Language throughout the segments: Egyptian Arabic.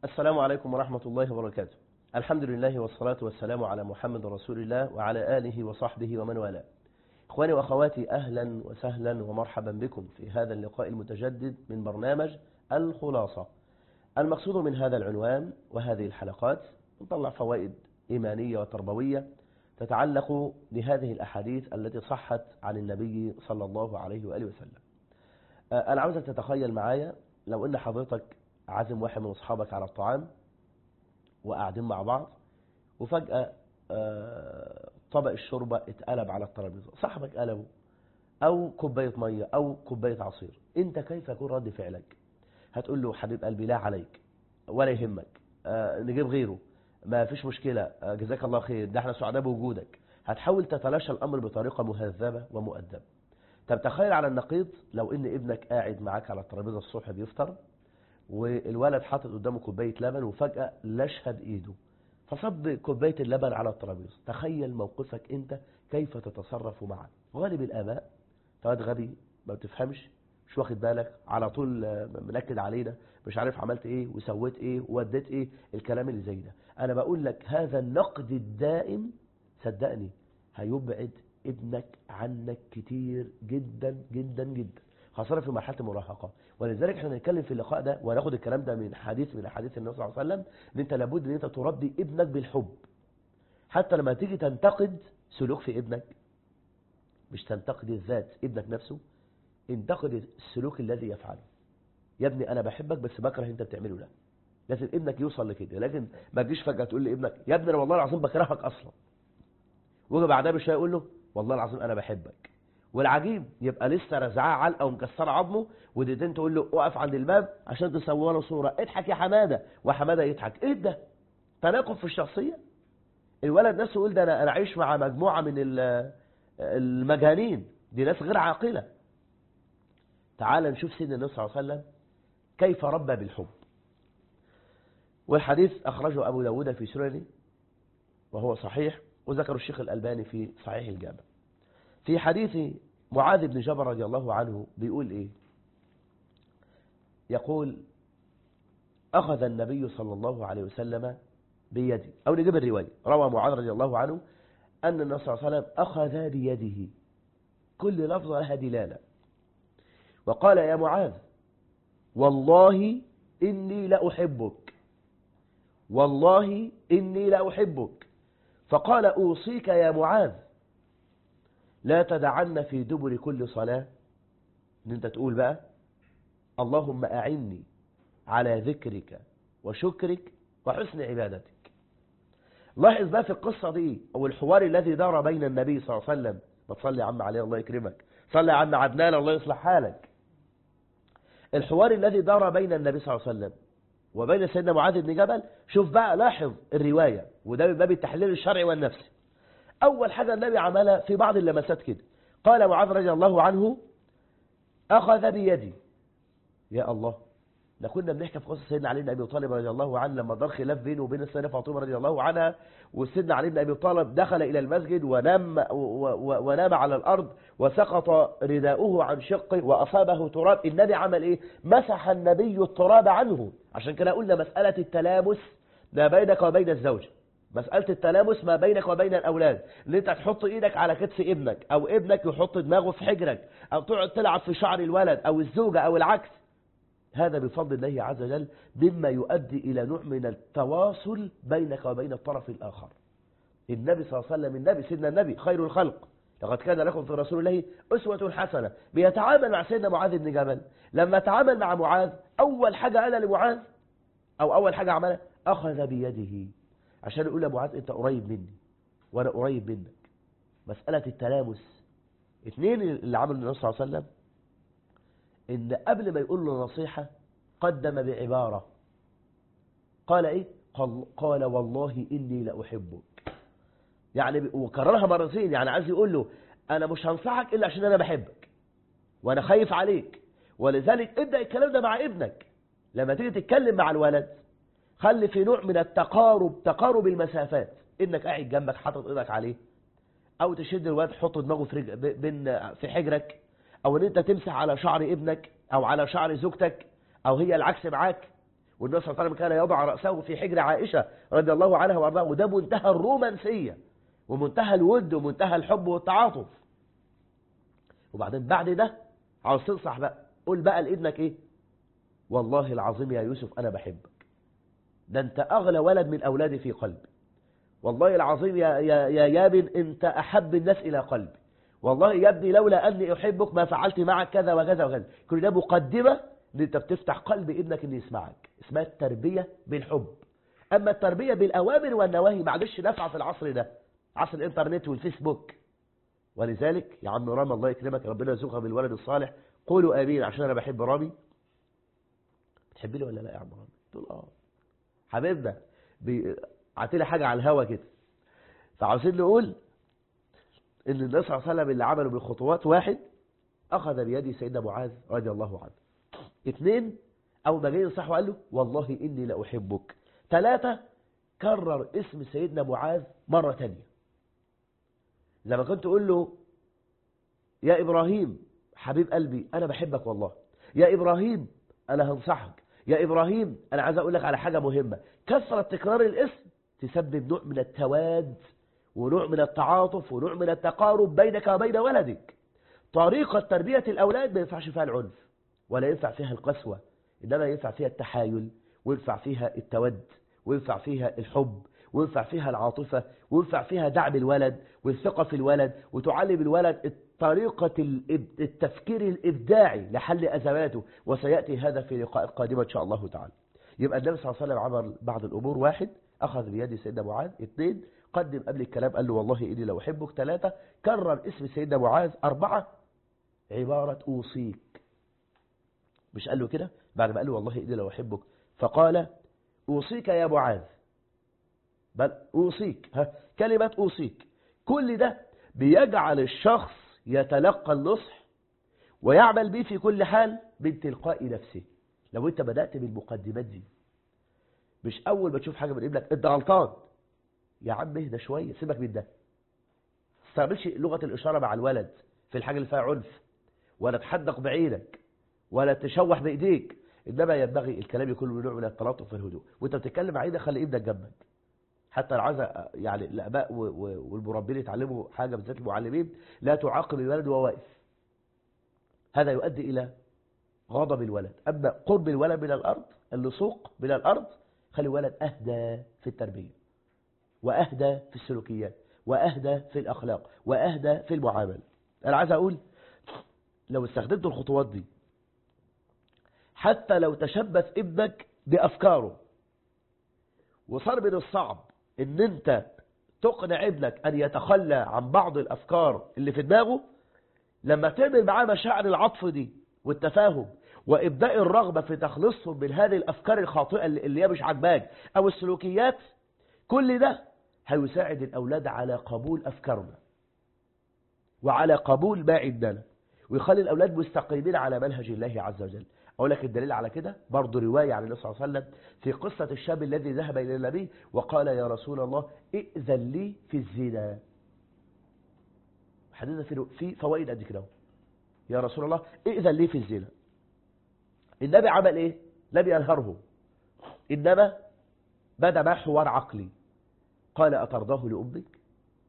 السلام عليكم ورحمة الله وبركاته الحمد لله والصلاة والسلام على محمد رسول الله وعلى آله وصحبه ومن والاه إخواني وأخواتي أهلا وسهلا ومرحبا بكم في هذا اللقاء المتجدد من برنامج الخلاصة المقصود من هذا العنوان وهذه الحلقات نطلع فوائد إيمانية وتربوية تتعلق بهذه الأحاديث التي صحت عن النبي صلى الله عليه وآله وسلم أنا عاوزك تتخيل معايا لو أن حضرتك عازم واحد من أصحابك على الطعام وقاعدين مع بعض وفجأة طبق الشوربة اتقلب على الترابيزة صاحبك قلبه أو كوباية مية أو كوباية عصير أنت كيف يكون رد فعلك هتقول له حبيب قلبي لا عليك ولا يهمك نجيب غيره ما فيش مشكلة جزاك الله خير ده احنا سعداء بوجودك هتحاول تتلاشى الأمر بطريقة مهذبة ومؤدبة طب تخيل على النقيض لو ان ابنك قاعد معاك على الترابيزة الصبح بيفطر والولد حاطط قدامه كوباية لبن وفجأة لشهد ايده فصب كوباية اللبن على الترابيزة تخيل موقفك انت كيف تتصرف معه غالب الآباء تقعد غبي ما بتفهمش مش واخد بالك على طول منكد علينا مش عارف عملت ايه وسويت ايه ووديت ايه الكلام اللي زي ده انا بقول لك هذا النقد الدائم صدقني هيبعد ابنك عنك كتير جدا جدا جدا خاصة في مرحلة المراهقة ولذلك احنا هنتكلم في اللقاء ده وناخد الكلام ده من حديث من احاديث النبي صلى الله عليه وسلم ان انت لابد ان انت تربي ابنك بالحب حتى لما تيجي تنتقد سلوك في ابنك مش تنتقد الذات ابنك نفسه انتقد السلوك الذي يفعله يا ابني انا بحبك بس بكره انت بتعمله ده لازم ابنك يوصل لكده لكن ما تجيش فجأة تقول لابنك يا ابني انا والله العظيم بكرهك اصلا ويجي بعدها بشويه يقول له والله العظيم انا بحبك والعجيب يبقى لسه رزعاه علقه ومكسره عظمه وديتين تقول له اقف عند الباب عشان تصور له صوره اضحك يا حماده وحماده يضحك ايه ده تناقض في الشخصيه الولد نفسه يقول ده انا انا عايش مع مجموعه من المجانين دي ناس غير عاقله تعال نشوف سيدنا النبي صلى الله عليه وسلم كيف ربى بالحب والحديث أخرجه أبو داود في سننه وهو صحيح وذكر الشيخ الألباني في صحيح الجامع في حديث معاذ بن جبل رضي الله عنه بيقول إيه يقول أخذ النبي صلى الله عليه وسلم بيدي أو نجيب الرواية روى معاذ رضي الله عنه أن النبي صلى الله عليه وسلم أخذ بيده كل لفظة لها دلالة وقال يا معاذ والله إني لأحبك والله إني لأحبك فقال أوصيك يا معاذ لا تدعن في دبر كل صلاة ان انت تقول بقى اللهم أعني على ذكرك وشكرك وحسن عبادتك لاحظ بقى في القصة دي أو الحوار الذي دار بين النبي صلى الله عليه وسلم ما تصلي يا عم عليه الله يكرمك صلي يا عم عدنان الله يصلح حالك الحوار الذي دار بين النبي صلى الله عليه وسلم وبين سيدنا معاذ بن جبل شوف بقى لاحظ الرواية وده من باب التحليل الشرعي والنفسي أول حاجة النبي عملها في بعض اللمسات كده قال معاذ رضي الله عنه أخذ بيدي يا الله ده كنا بنحكي في قصة سيدنا علي بن أبي طالب رضي الله عنه لما دار خلاف بينه وبين السيدة فاطمة رضي الله عنها وسيدنا علي بن أبي طالب دخل إلى المسجد ونام, ونام على الأرض وسقط رداؤه عن شقه وأصابه تراب النبي عمل إيه مسح النبي التراب عنه عشان كده قلنا مسألة التلامس ما بينك وبين الزوج مسألة التلامس ما بينك وبين الأولاد اللي انت تحط ايدك على كتف ابنك او ابنك يحط دماغه في حجرك او تقعد تلعب في شعر الولد او الزوجة او العكس هذا بفضل الله عز وجل مما يؤدي إلى نوع من التواصل بينك وبين الطرف الآخر النبي صلى الله عليه وسلم النبي سيدنا النبي خير الخلق لقد كان لكم في رسول الله أسوة حسنة بيتعامل مع سيدنا معاذ بن جبل لما تعامل مع معاذ أول حاجة قال لمعاذ أو أول حاجة عملها أخذ بيده عشان يقول لمعاذ أنت قريب مني وأنا قريب منك مسألة التلامس اثنين اللي عمل النبي صلى الله عليه وسلم ان قبل ما يقول له نصيحة قدم بعبارة قال ايه قال, قال والله اني لأحبك يعني وكررها مرتين يعني عايز يقول له انا مش هنصحك الا عشان انا بحبك وانا خايف عليك ولذلك ابدأ الكلام ده مع ابنك لما تيجي تتكلم مع الولد خلي في نوع من التقارب تقارب المسافات انك قاعد جنبك حاطط ايدك عليه او تشد الولد تحط دماغه في رج... بين في حجرك او ان انت تمسح على شعر ابنك او على شعر زوجتك او هي العكس معاك والنبي صلى الله عليه وسلم كان يضع رأسه في حجر عائشة رضي الله عنها وارضاها وده منتهى الرومانسية ومنتهى الود ومنتهى الحب والتعاطف وبعدين بعد ده عاوز تنصح بقى قول بقى لابنك ايه والله العظيم يا يوسف انا بحبك ده انت اغلى ولد من اولادي في قلبي والله العظيم يا, يا, يا يابن انت احب الناس الى قلبي والله يا ابني لولا اني احبك ما فعلت معك كذا وكذا وكذا كل ده مقدمة ان انت بتفتح قلب ابنك ان يسمعك اسمها التربية بالحب اما التربية بالاوامر والنواهي معلش نافعه في العصر ده عصر الانترنت والفيسبوك ولذلك يا عم رامي الله يكرمك ربنا يرزقها بالولد الصالح قولوا امين عشان انا بحب رامي بتحب لي ولا لا يا عم رامي تقول اه حبيبنا عطيلي حاجة على الهوا كده فعاوزين نقول ان النبي صلى الله عليه وسلم اللي عمله بالخطوات واحد اخذ بيد سيدنا معاذ رضي الله عنه اثنين اول ما جاي ينصحه قال له والله اني لاحبك ثلاثة كرر اسم سيدنا معاذ مرة تانية لما كنت تقول له يا إبراهيم حبيب قلبي أنا بحبك والله يا إبراهيم أنا هنصحك يا إبراهيم أنا عايز أقول لك على حاجة مهمة كثرة تكرار الاسم تسبب نوع من التواد ونوع من التعاطف ونوع من التقارب بينك وبين ولدك طريقة تربية الأولاد ما ينفعش فيها العنف ولا ينفع فيها القسوة إنما ينفع فيها التحايل وينفع فيها التود وينفع فيها الحب وينفع فيها العاطفة وينفع فيها دعم الولد والثقة في الولد وتعلم الولد طريقة التفكير الإبداعي لحل أزماته وسيأتي هذا في لقاء قادمة إن شاء الله تعالى يبقى النبي صلى الله عليه وسلم عمل بعض الأمور واحد أخذ بيد سيدنا معاذ اثنين قدم قبل الكلام قال له والله إني لو أحبك ثلاثة كرر اسم سيدنا معاذ أربعة عبارة أوصيك مش قال له كده بعد ما قال له والله إني لو أحبك فقال أوصيك يا معاذ بل أوصيك ها كلمة أوصيك كل ده بيجعل الشخص يتلقى النصح ويعمل به في كل حال من تلقاء نفسه لو انت بدأت بالمقدمات دي مش أول ما تشوف حاجة من ابنك انت غلطان يا عم اهدى شوية سيبك من ده تستعملش لغة الإشارة مع الولد في الحاجة اللي فيها عنف ولا تحدق بعينك ولا تشوح بإيديك إنما ينبغي الكلام يكون من نوع من التلاطف والهدوء وانت بتتكلم مع ايدك خلي ابنك جنبك حتى لو عايز يعني الاباء والمربين يتعلموا حاجه بالذات المعلمين لا تعاقب الولد وهو واقف هذا يؤدي الى غضب الولد اما قرب الولد من الارض اللصوق من الارض خلي الولد اهدى في التربيه واهدى في السلوكيات واهدى في الاخلاق واهدى في المعامله انا عايز اقول لو استخدمت الخطوات دي حتى لو تشبث ابنك بافكاره وصار من الصعب ان انت تقنع ابنك ان يتخلى عن بعض الافكار اللي في دماغه لما تعمل معاه مشاعر العطف دي والتفاهم وابداء الرغبة في تخلصهم من هذه الافكار الخاطئة اللي هي مش عاجباك او السلوكيات كل ده هيساعد الاولاد على قبول افكارنا وعلى قبول ما عندنا ويخلي الاولاد مستقيمين على منهج الله عز وجل أقول لك الدليل على كده برضه رواية عن النبي صلى الله عليه وسلم في قصة الشاب الذي ذهب إلى النبي وقال يا رسول الله ائذن لي في الزنا حديثنا في في فوائد قد كده يا رسول الله ائذن لي في الزنا النبي عمل ايه لم ينهره انما بدا معه حوار عقلي قال اترضاه لامك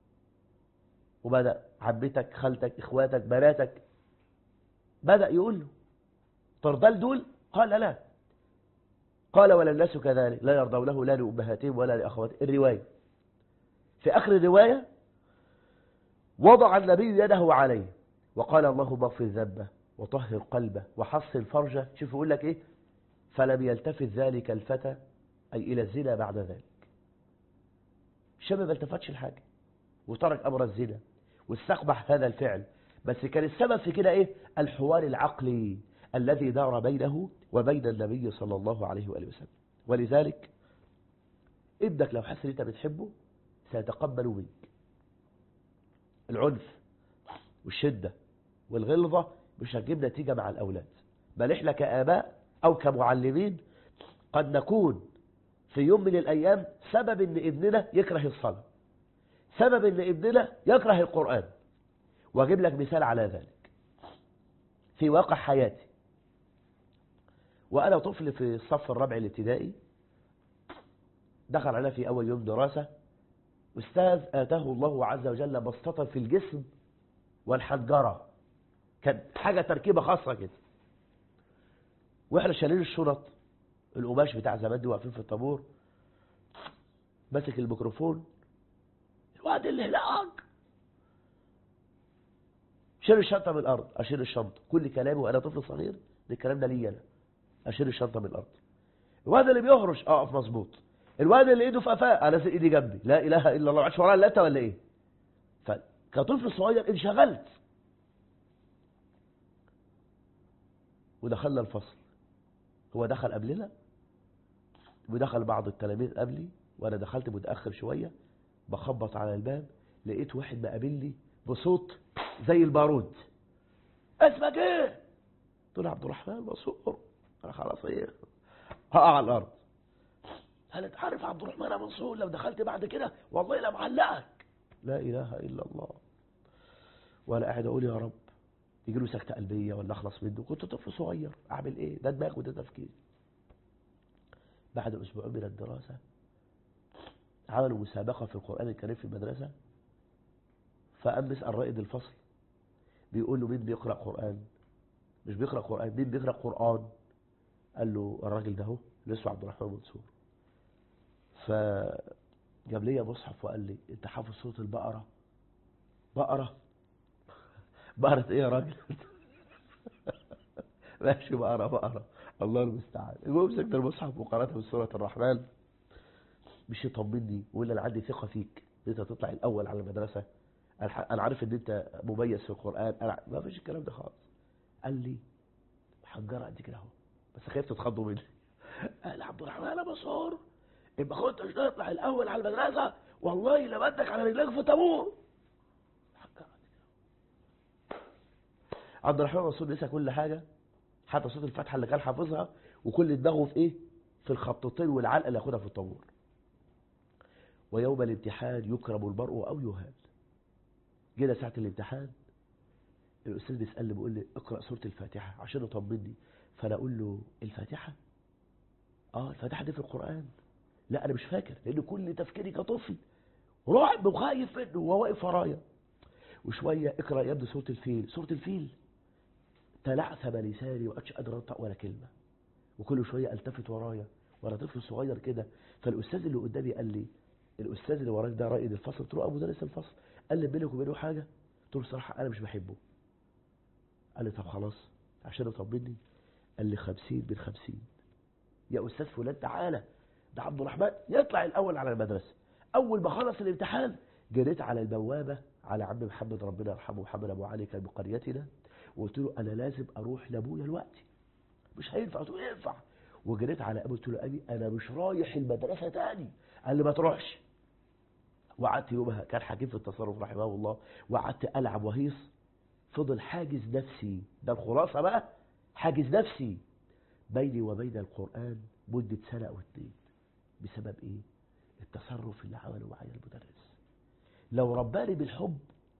وبدا عمتك خالتك اخواتك بناتك بدا يقول له ترضى دول قال لا قال ولا الناس كذلك لا يرضوا له لا لأمهاتهم ولا لأخواتهم الرواية في آخر الرواية وضع النبي يده عليه وقال اللهم اغفر ذنبه وطهر قلبه وحصن فرجه شوف يقول لك ايه فلم يلتفت ذلك الفتى أي إلى الزنا بعد ذلك الشاب ما التفتش الحاجة وترك أمر الزنا واستقبح هذا الفعل بس كان السبب في كده ايه الحوار العقلي الذي دار بينه وبين النبي صلى الله عليه وآله وسلم ولذلك ابنك لو حس انت بتحبه سيتقبل منك العنف والشدة والغلظة مش هتجيب نتيجة مع الأولاد بل احنا كآباء أو كمعلمين قد نكون في يوم من الأيام سبب ان ابننا يكره الصلاة سبب ان ابننا يكره القرآن واجيب لك مثال على ذلك في واقع حياتي وأنا طفل في الصف الرابع الابتدائي دخل علينا في أول يوم دراسة أستاذ آتاه الله عز وجل بسطة في الجسم والحنجرة كان حاجة تركيبة خاصة كده واحنا شايلين الشنط القماش بتاع زمان دي واقفين في الطابور ماسك الميكروفون الواد اللي هناك شيل الشنطة من الأرض أشيل الشنطة كل كلامي وأنا طفل صغير ده الكلام ده ليا أنا أشيل الشنطة من الأرض الواد اللي بيهرش أقف مظبوط الواد اللي إيده في قفاه أنا إيدي جنبي لا إله إلا الله عادش ورايا اللاتة ولا إيه فكطفل صغير انشغلت ودخلنا الفصل هو دخل قبلنا ودخل بعض التلاميذ قبلي وانا دخلت متاخر شويه بخبط على الباب لقيت واحد مقابلني بصوت زي البارود اسمك ايه قلت له عبد الرحمن منصور انا خلاص ايه هقع على الارض هل انت عارف عبد الرحمن منصور لو دخلت بعد كده والله لا معلقك لا اله الا الله وانا قاعد اقول يا رب يجي له سكته قلبيه ولا اخلص منه كنت طفل صغير اعمل ايه ده دماغ وده تفكير بعد اسبوعين من الدراسه عملوا مسابقه في القران الكريم في المدرسه فقام بيسال رائد الفصل بيقول له مين بيقرا قران مش بيقرا قران مين بيقرا قران قال له الراجل ده اهو اللي اسمه عبد الرحمن منصور فجاب لي مصحف وقال لي انت حافظ سوره البقره بقره بقرة ايه يا راجل ماشي بقرة بقرة الله المستعان المهم مسكت المصحف وقرأت من سورة الرحمن مش يطمني ويقول انا عندي ثقة فيك ان انت تطلع الاول على المدرسة انا عارف ان انت مميز في القرآن انا ما فيش الكلام ده خالص قال لي حجرة قد كده اهو بس خايف تتخضوا مني قال عبد الرحمن منصور ان ما كنتش تطلع الاول على المدرسة والله لمدك على رجلك في طابور عبد الرحمن منصور نسى كل حاجة حتى صوت الفاتحة اللي كان حافظها وكل دماغه في ايه في الخطتين والعلقة اللي ياخدها في الطابور ويوم الامتحان يكرم المرء او يهان جينا ساعة الامتحان الأستاذ بيسألني بيقول لي اقرأ سورة الفاتحة عشان يطمني فأنا أقول له الفاتحة اه الفاتحة دي في القرآن لا أنا مش فاكر لأن كل تفكيري كطفل رعب وخايف منه وهو واقف ورايا وشوية اقرأ يبدو سورة الفيل سورة الفيل تلعثم لساني وأتش قادر أنطق ولا كلمة وكل شوية التفت ورايا وانا طفل صغير كده فالأستاذ اللي قدامي قال لي الأستاذ اللي وراك ده رائد الفصل قلت له أبو مدرس الفصل قال لي بينك وبينه حاجة قلت له الصراحة أنا مش بحبه قال لي طب خلاص عشان يطمني قال لي خمسين من خمسين يا أستاذ فلان تعالى ده عبد الرحمن يطلع الأول على المدرسة أول ما خلص الامتحان جريت على البوابة على عم محمد ربنا يرحمه محمد أبو علي كان بقريتنا وقلت له أنا لازم أروح لأبويا دلوقتي مش هينفع قلت له ينفع وجريت على أبي قلت له أبي أنا مش رايح المدرسة تاني قال لي ما تروحش وقعدت يومها كان حكيم في التصرف رحمه الله وقعدت ألعب وهيص فضل حاجز نفسي ده الخلاصة بقى حاجز نفسي بيني وبين القرآن مدة سنة أو اتنين بسبب إيه التصرف اللي عمله معايا المدرس لو رباني بالحب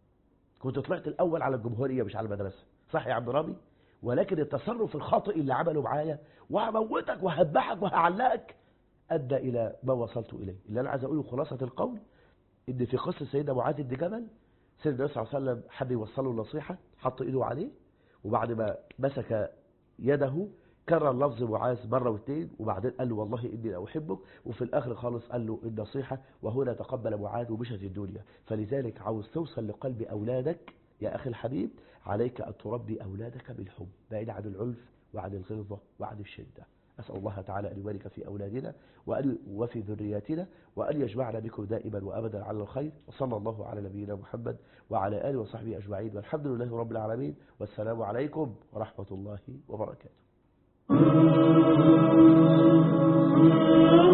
كنت طلعت الأول على الجمهورية مش على المدرسة صح يا عبد رامي ولكن التصرف الخاطئ اللي عمله معايا وهموتك وهذبحك وهعلقك أدى إلى ما وصلت إليه اللي أنا عايز أقوله خلاصة القول إن في قصة سيدنا معاذ بن جبل سيدنا النبي صلى الله عليه وسلم حب يوصله النصيحة حط إيده عليه وبعد ما مسك يده كرر لفظ معاذ مرة واثنين وبعدين قال له والله إني لا أحبك وفي الآخر خالص قال له النصيحة وهنا تقبل معاذ ومشت الدنيا فلذلك عاوز توصل لقلب أولادك يا أخي الحبيب عليك أن تربي أولادك بالحب بعيد عن العنف وعن الغلظة وعن الشدة أسأل الله تعالى أن يبارك في أولادنا وأن وفي ذرياتنا وأن يجمعنا بكم دائما وأبدا على الخير وصلى الله على نبينا محمد وعلى آله وصحبه أجمعين والحمد لله رب العالمين والسلام عليكم ورحمة الله وبركاته